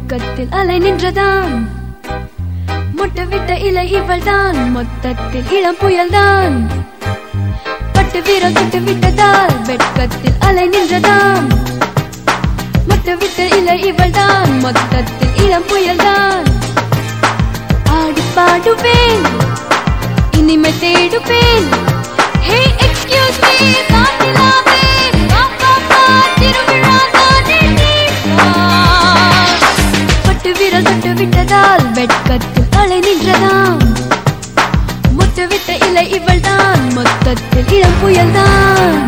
வெட்கத்தில் அலை நின்றதாம் முட்டவிட்ட இலை இவள்தான் மொத்தத்தில் இளம் புயல்தான் பட்டு வீரம் தொட்டு விட்டதால் வெட்கத்தில் அலை நின்றதாம் முட்டவிட்ட இலை இவள்தான் மொத்தத்தில் இளம் புயல்தான் ஆடி பாடுவேன் இனிமே தேடுவேன் ஹே எக்ஸ்கியூஸ் மீ காத்திலாவே வா வா வா திருவிழா தானே நீ வா. பட்டு விரல் தொட்டு விட்டதால் வெட்கத்தில் அலை நின்றதாம் முட்டு விட்ட இலை இவள்தான் மொத்தத்தில் இளம் புயல்தான்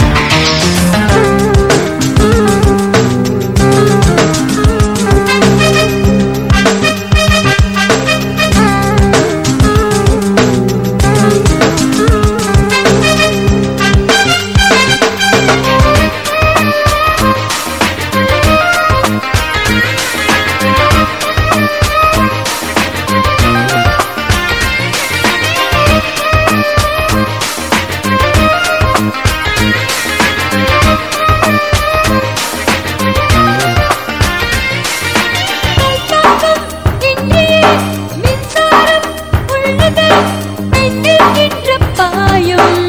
கைத்தாக்கம் இங்கே மின்சாரம் உள்ளது பெண்ணில் கின்ற பாயும்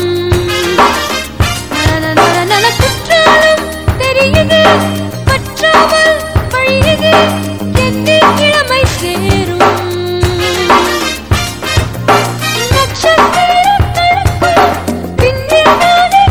நனநனநன குற்றாலம் தெரியுது பற்றாமல் வழியுது என்னில் இளமை சேரும் நட்சத்திரங்களுக்குள் பின்னில் நானே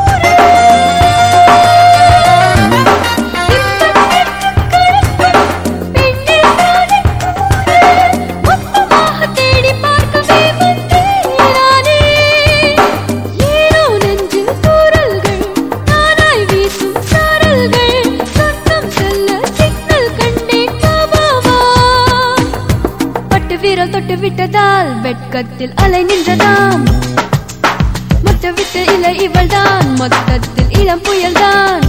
தொட்டு விட்டதால் வெட்கத்தில் அலை நின்றதாம் மொத்த விட்ட இலை இவள்தான் மொத்தத்தில் இளம் புயல்தான்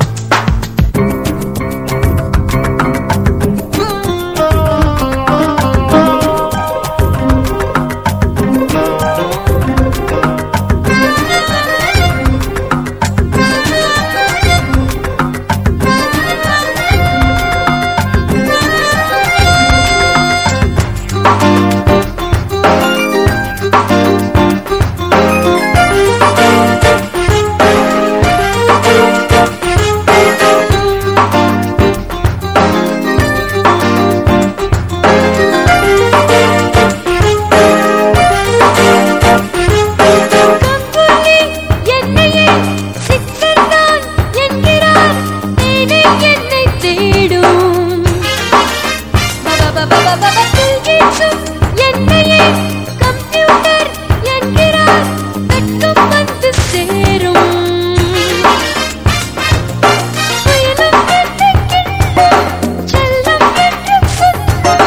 கம்புலி என்னையே சிக்கன்தான் என்கிறார் தேனே என்னை தேடும் புல்கீச்சும் என்னையே கம்ப்யூட்டர் என்கிறார் வெட்கம் வந்து சேரும் புயலும் என்னை கிள்ளும், செல்லம் என்று சொந்தம்.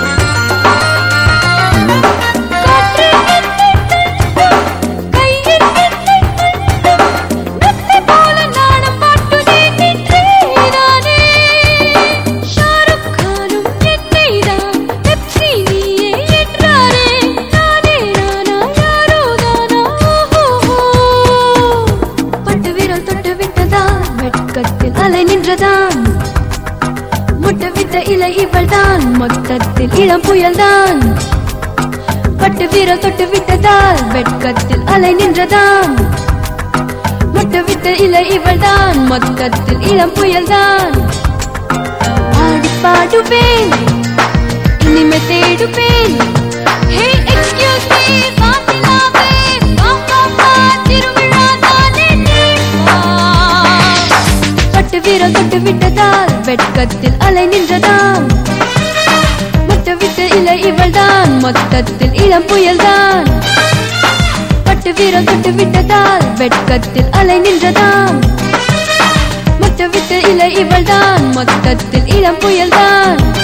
காற்று என்னை தள்ளும், கையில் என்னை தள்ளும். மெத்தை போல நாணம் பாட்டுதே நின்றேனானே. ஷாருக் கானும் என்னைதான் பெப்சி நீயே என்றாரே. நானே நானா, யாரோ தானா, ஓஹோஹோ. பட்டு விரல் தொட்டு விட்டதா வெட்கத்தில் அலை நின்றதாம் முட்டை விட்ட இலை இவள்தான் மொத்தத்தில் இளம் புயல்தான் பட்டு வீரல் தொட்டு விட்டதால் வெட்கத்தில் அலை நின்றதாம் முட்டை விட்ட இலை இவள்தான் மொத்தத்தில் இளம் புயல்தான் ஆடி பாடுவேன் இனிமே தேடுவேன் ஹே எக்ஸ்கியூஸ் மீ வாத்திலாவே வா வா வா திருவிழா தானே நீ வா பட்டு வீரல் தொட்டு விட்டதால் வெட்கத்தில் அலை நின்றதாம் முட்டை விட்ட இலை இவள்தான் மொத்தத்தில் இளம் புயல்தான் பட்டு வீரல் தொட்டு விட்டதால் வெட்கத்தில் அலை நின்றதாம் முட்டை விட்ட இலை இவள்தான் மொத்தத்தில் இளம் புயல்தான்